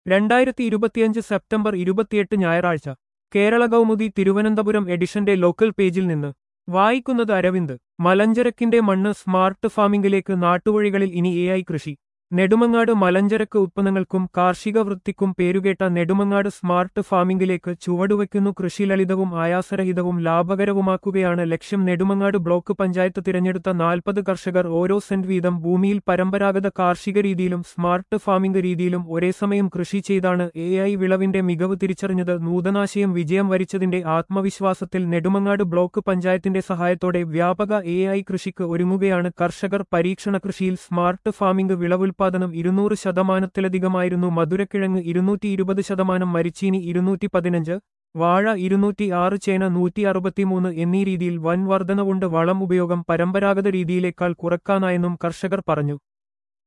രണ്ടായിരത്തി ഇരുപത്തിയഞ്ച് സെപ്റ്റംബർ ഇരുപത്തിയെട്ട് ഞായറാഴ്ച കേരള കൗമുദി തിരുവനന്തപുരം എഡിഷന്റെ ലോക്കൽ പേജിൽ നിന്ന് വായിക്കുന്നത് അരവിന്ദ് മലഞ്ചരക്കിന്റെ മണ്ണ് സ്മാർട്ട് ഫാമിംഗിലേക്ക് നാട്ടുവഴികളിൽ ഇനി എ ഐ കൃഷി നെടുമങ്ങാട് മലഞ്ചരക്ക് ഉത്പന്നങ്ങൾക്കും കാർഷിക വൃത്തിക്കും പേരുകേട്ട നെടുമങ്ങാട് സ്മാർട്ട് ഫാമിംഗിലേക്ക് ചുവടുവയ്ക്കുന്നു കൃഷി ലളിതവും ആയാസരഹിതവും ലാഭകരവുമാക്കുകയാണ് ലക്ഷ്യം നെടുമങ്ങാട് ബ്ലോക്ക് പഞ്ചായത്ത് തിരഞ്ഞെടുത്ത നാൽപ്പത് കർഷകർ ഓരോ സെന്റ് വീതം ഭൂമിയിൽ പരമ്പരാഗത കാർഷിക രീതിയിലും സ്മാർട്ട് ഫാമിംഗ് രീതിയിലും ഒരേ സമയം കൃഷി ചെയ്താണ് എ ഐ വിളവിന്റെ മികവ് തിരിച്ചറിഞ്ഞത് നൂതനാശയം വിജയം വരിച്ചതിന്റെ ആത്മവിശ്വാസത്തിൽ നെടുമങ്ങാട് ബ്ലോക്ക് പഞ്ചായത്തിന്റെ സഹായത്തോടെ വ്യാപക എ ഐ കൃഷിക്ക് ഒരുങ്ങുകയാണ് കർഷകർ പരീക്ഷണ കൃഷിയിൽ സ്മാർട്ട് ഫാമിംഗ് വിളവുൽപാദനം ഇരുന്നൂറ് ശതമാനത്തിലധികമായിരുന്നു മധുരക്കിഴങ്ങ് ഇരുന്നൂറ്റി ഇരുപത് ശതമാനം മരിച്ചീനി ഇരുന്നൂറ്റി പതിനഞ്ച് വാഴ ഇരുന്നൂറ്റി ആറ് ചേന നൂറ്റി അറുപത്തിമൂന്ന് എന്നീ രീതിയിൽ വൻ വർധനവുണ്ട് വളം ഉപയോഗം പരമ്പരാഗത രീതിയിലേക്കാൾ കുറക്കാനായെന്നും കർഷകർ പറഞ്ഞു